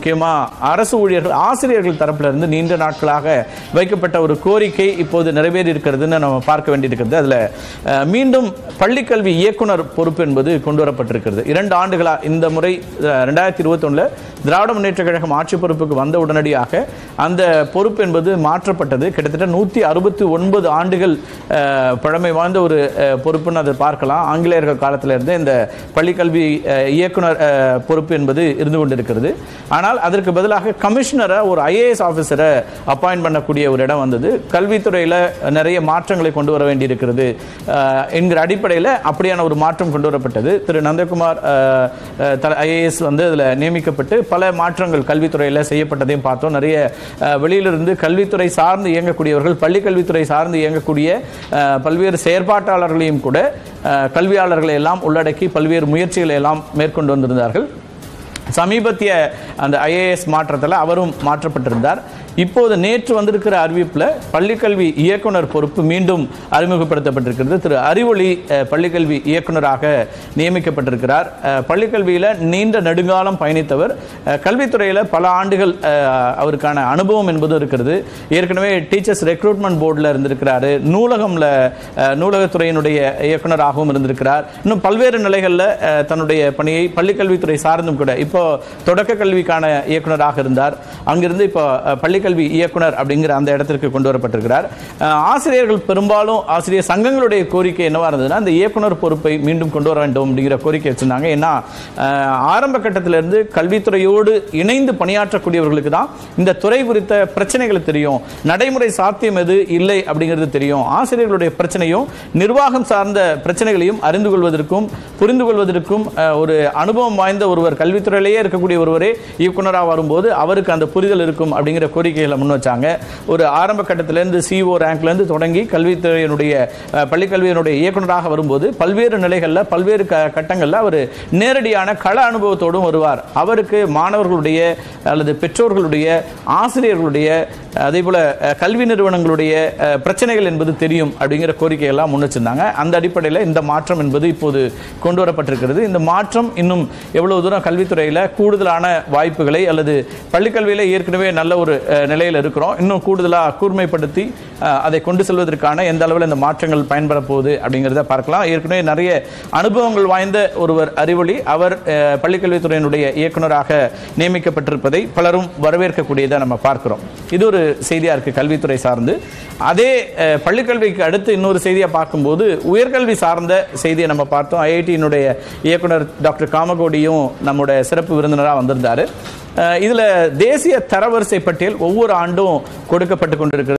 முக்கியமா அரசு ஊழியர்கள் ஆசிரியர்கள் தரப்புல இருந்து நீண்ட நாட்களாக வைக்கப்பட்ட ஒரு கோரிக்கை இப்போது நிறைவேறி இருக்கிறதுன்னு நம்ம பார்க்க வேண்டியிருக்கிறது அதுல அஹ், மீண்டும் பள்ளிக்கல்வி இயக்குனர் பொறுப்பு என்பது கொண்டு வரப்பட்டிருக்கிறது இரண்டு ஆண்டுகளா இந்த முறை ரெண்டாயிரத்தி இருபத்தொன்னுல திராவிட முன்னேற்ற கழகம் ஆட்சி பொறுப்புக்கு வந்த உடனடியாக அந்த பொறுப்பு என்பது மாற்றப்பட்டது கிட்டத்தட்ட நூற்றி அறுபத்தி ஒன்பது ஆண்டுகள் அஹ், பழமை வாய்ந்த ஒரு அஹ், பொறுப்புன்னு அதை பார்க்கலாம் ஆங்கிலேயர்கள் காலத்தில் இருந்தே இந்த பள்ளிக்கல்வி அஹ், இயக்குனர் அஹ், பொறுப்பு என்பது இருந்து கொண்டிருக்கிறது ஆனால் அதற்கு பதிலாக கமிஷனரை ஒரு ஐஏஎஸ் ஆஃபீஸரை அப்பாயிண்ட் பண்ணக்கூடிய ஒரு இடம் வந்தது கல்வித்துறையில் நிறைய மாற்றங்களை கொண்டு வர வேண்டியிருக்கிறது அஹ், என்கிற அடிப்படையில் அப்படியான ஒரு மாற்றம் கொண்டு வரப்பட்டது திரு நந்தகுமார் ஐஏஎஸ் வந்து அதில் நியமிக்கப்பட்டு பல மாற்றங்கள் கல்வித்துறையில் செய்யப்பட்டதையும் பார்த்தோம் நிறைய அஹ், வெளியிலிருந்து கல்வித்துறை சார்ந்து இயங்கக்கூடியவர்கள் பள்ளி கல்வித்துறை சார்ந்து இயங்கக்கூடிய அஹ், பல்வேறு செயற்பாட்டாளர்களையும் கூட அஹ், கல்வியாளர்களை எல்லாம் உள்ளடக்கி பல்வேறு முயற்சிகளை எல்லாம் மேற்கொண்டு வந்திருந்தார்கள் சமீபத்திய அந்த ஐஏஎஸ் மாற்றத்தில் அவரும் மாற்றப்பட்டிருந்தார் இப்போது நேற்று வந்திருக்கிற அறிவிப்பில் பள்ளிக்கல்வி இயக்குனர் பொறுப்பு மீண்டும் அறிமுகப்படுத்தப்பட்டிருக்கிறது திரு அறிவொளி அஹ், பள்ளிக்கல்வி இயக்குனராக நியமிக்கப்பட்டிருக்கிறார் அஹ், பள்ளிக்கல்வியில் நீண்ட நெடுங்காலம் பயணித்தவர் அஹ், கல்வித்துறையில் பல ஆண்டுகள் அஹ், அவருக்கான அனுபவம் என்பதும் இருக்கிறது ஏற்கனவே டீச்சர்ஸ் ரெக்ரூட்மெண்ட் போர்டில் இருந்திருக்கிறாரு நூலகம்ல அஹ், நூலகத்துறையினுடைய இயக்குனராகவும் இருந்திருக்கிறார் இன்னும் பல்வேறு நிலைகளில் அஹ், தன்னுடைய பணியை பள்ளிக்கல்வித்துறை சார்ந்தும் கூட இப்போ தொடக்க கல்விக்கான இயக்குனராக இருந்தார் அங்கிருந்து இப்போ அஹ், பள்ளிக்கல்வி இயக்குனர் அப்படிங்கிற அந்த இடத்திற்கு கொண்டு வரப்பட்டிருக்கிறார் அஹ், ஆசிரியர்கள் பெரும்பாலும் ஆசிரியர் சங்கங்களுடைய கோரிக்கை என்னவா இருந்ததுன்னா இந்த இயக்குனர் பொறுப்பை மீண்டும் கொண்டு வர வேண்டும் அப்படிங்கிற கோரிக்கை வச்சிருந்தாங்க ஏன்னா அஹ், ஆரம்ப கட்டத்திலிருந்து கல்வித்துறையோடு இணைந்து பணியாற்றக்கூடியவர்களுக்கு தான் இந்த துறை குறித்த பிரச்சனைகள் தெரியும் நடைமுறை சாத்தியம் எது இல்லை அப்படிங்கிறது தெரியும் ஆசிரியர்களுடைய பிரச்சனையும் நிர்வாகம் சார்ந்த பிரச்சனைகளையும் அறிந்து கொள்வதற்கும் புரிந்து கொள்வதற்கும் அஹ், ஒரு அனுபவம் வாய்ந்த ஒருவர் கல்வித்துறையிலேயே இருக்கக்கூடிய ஒருவரே இயக்குனராக வரும்போது அவருக்கு அந்த புரிதல் இருக்கும் அப்படிங்கிற கோரிக்கைகளை முன் வச்சாங்க ஒரு ஆரம்ப கட்டத்திலேருந்து சிஓ ரேங்க்லேருந்து தொடங்கி கல்வித்துறையினுடைய அஹ், பள்ளிக்கல்வியினுடைய இயக்குனராக வரும்போது பல்வேறு நிலைகளில் பல்வேறு க கட்டங்களில் அவர் நேரடியான கள அனுபவத்தோடும் வருவார் அவருக்கு மாணவர்களுடைய அல்லது பெற்றோர்களுடைய ஆசிரியர்களுடைய அதே போல அஹ், கல்வி நிறுவனங்களுடைய அஹ், பிரச்சனைகள் என்பது தெரியும் அப்படிங்கிற கோரிக்கையெல்லாம் முன் வச்சிருந்தாங்க அந்த அடிப்படையில் இந்த மாற்றம் என்பது இப்போது கொண்டு வரப்பட்டிருக்கிறது இந்த மாற்றம் இன்னும் எவ்வளவு தூரம் கல்வித்துறையில் கூடுதலான வாய்ப்புகளை அல்லது பள்ளிக்கல்வியில் ஏற்கனவே நல்ல ஒரு அஹ், நிலையில் இருக்கிறோம் இன்னும் கூடுதலாக கூர்மைப்படுத்தி அஹ், அதை கொண்டு செல்வதற்கான எந்த அளவில் இந்த மாற்றங்கள் பயன்பெற போகுது அப்படிங்கிறத பார்க்கலாம் ஏற்கனவே நிறைய அனுபவங்கள் வாய்ந்த ஒருவர் அறிவொளி அவர் அஹ், பள்ளிக்கல்வித்துறையினுடைய இயக்குனராக நியமிக்கப்பட்டிருப்பதை பலரும் வரவேற்கக்கூடியதை நம்ம பார்க்கிறோம் இது ஒரு செய்தியா இருக்கு கல்வித்துறை சார்ந்து அதே அஹ், பள்ளிக்கல்விக்கு அடுத்து இன்னொரு செய்தியை பார்க்கும்போது உயர்கல்வி சார்ந்த செய்தியை நம்ம பார்த்தோம் ஐஐடியினுடைய இயக்குனர் டாக்டர் காமகோடியும் நம்முடைய சிறப்பு விருந்தினராக வந்திருந்தாரு அஹ், இதுல தேசிய தரவரிசை பட்டியல் ஒவ்வொரு ஆண்டும் கொடுக்கப்பட்டு கொண்டிருக்கிறது